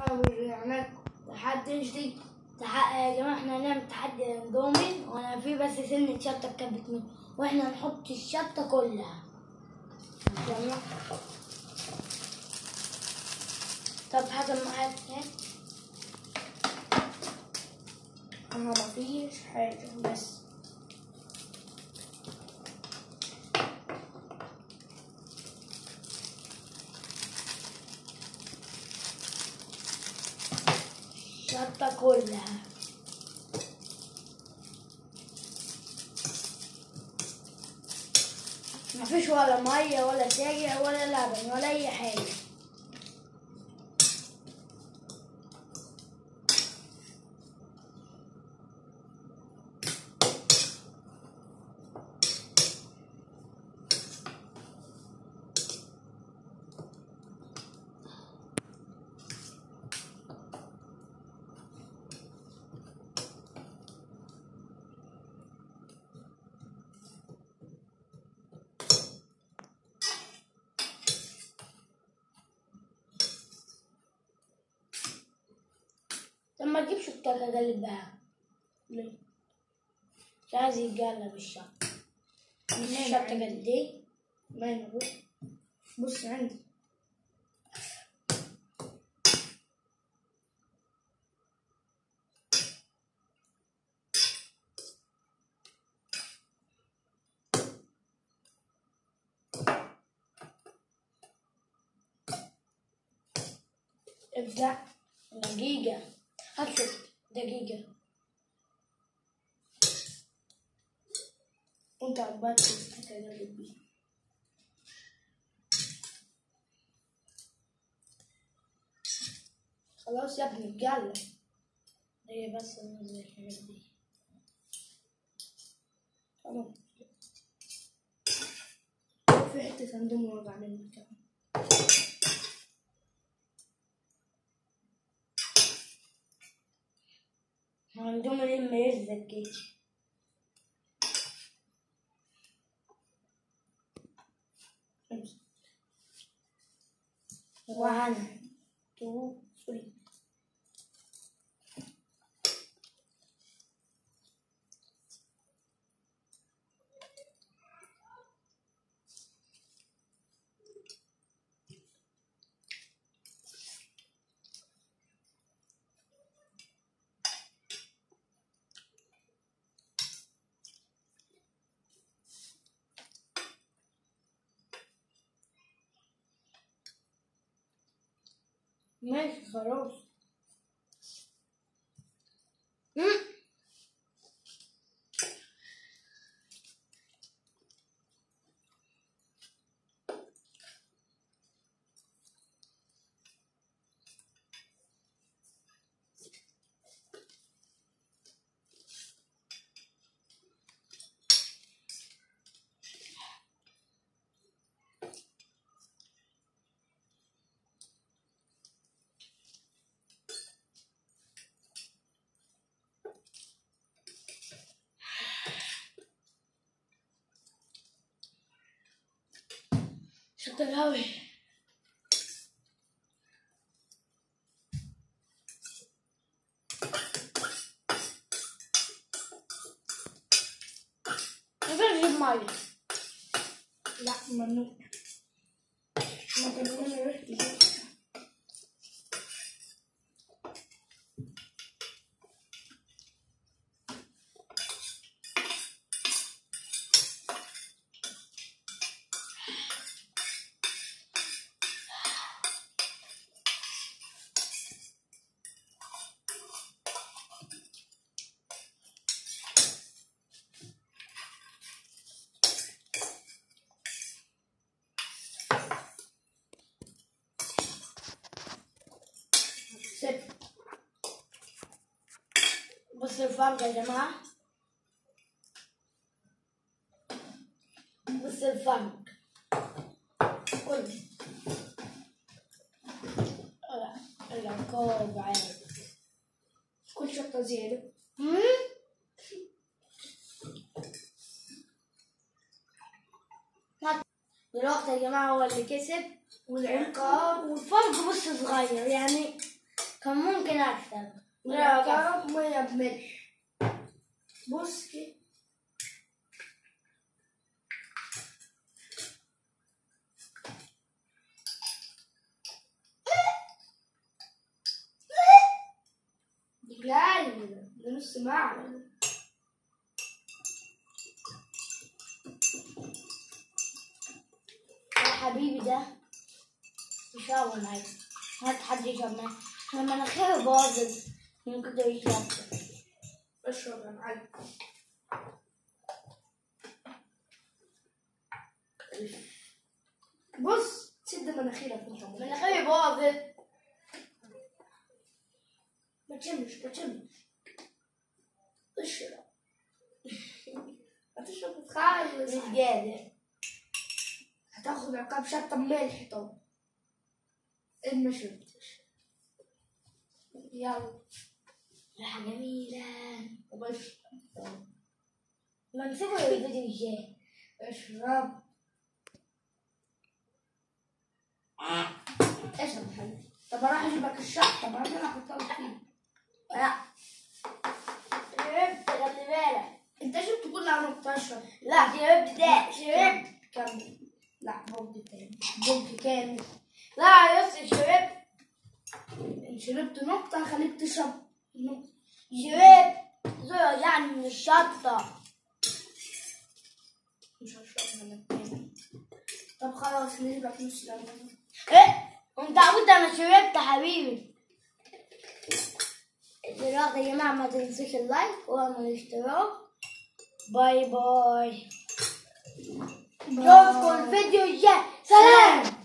جماعة ورجعنا تحدي جديد تح... يا جماعة احنا هنعمل تحدي اندومي وانا في بس سنة شطة كبت منه واحنا نحط الشطة كلها يلا طب حسب معاك هيك انا مفيش حاجة بس الشطة كلها مفيش ولا مية ولا ساجع ولا لبن ولا أي حاجة طب ما تجيبش الطاقة قلبها ليه؟ مش عايز يتقلب الشط الشطة قد ايه؟ ما ينبغ بص عندي ابدأ دقيقة هشوف دقيقة وانت عبالك تتقلب بيه خلاص يا ابني اتقلب هي بس ننزل الحاجات دي تمام في حتة اندومي وضع مني كمان عندهم لما يزكي one two three ماشي خلاص مم. شاطر أوي نقدر نجيب مية لا ممنوع ممكن نروح نجيب ست بص الفرق يا جماعة بص الفرق كل العقاب عادي كل شطة زيادة مم؟ دلوقتي يا جماعة هو اللي كسب والعقاب والفرق بص صغير يعني ممكن اكسب مركب ميه بملح بص كده دي قليل ده نص معلقة يا حبيبي ده يشاور معايا هات حد يشرب معايا انا مناخيري باظت من كتر الشطة اشرب يا معلم بص سد مناخيرك انت مناخيري باظت ما تشمش ما تشمش اشرب هتشرب تخلص مش قادر هتاخد عقاب شطة بملح طب ان ما شربتش يلا ريحة جميلة وبشرب ما نسيبه الفيديو الجاي اشرب اشرب يا حبيبي طب اروح اجيب لك الشطة بعدين احطها لك فيه لا شربت خلي بالك انت شربت كل انا بتشرب لا شربت ده شربت كمل لا بوج تاني بوج كامل لا يا يوسف شربت ان شربت نقطة هخليك تشرب نقطة شربت زور يعني من الشطة مش هشربها انا تاني طب خلاص نجيب لك نص ليمون ايه انت عبود انا شربت يا حبيبي دلوقتي يا جماعة ما تنسوش اللايك واعملوا الاشتراك باي باي نشوفكم الفيديو الجاي سلام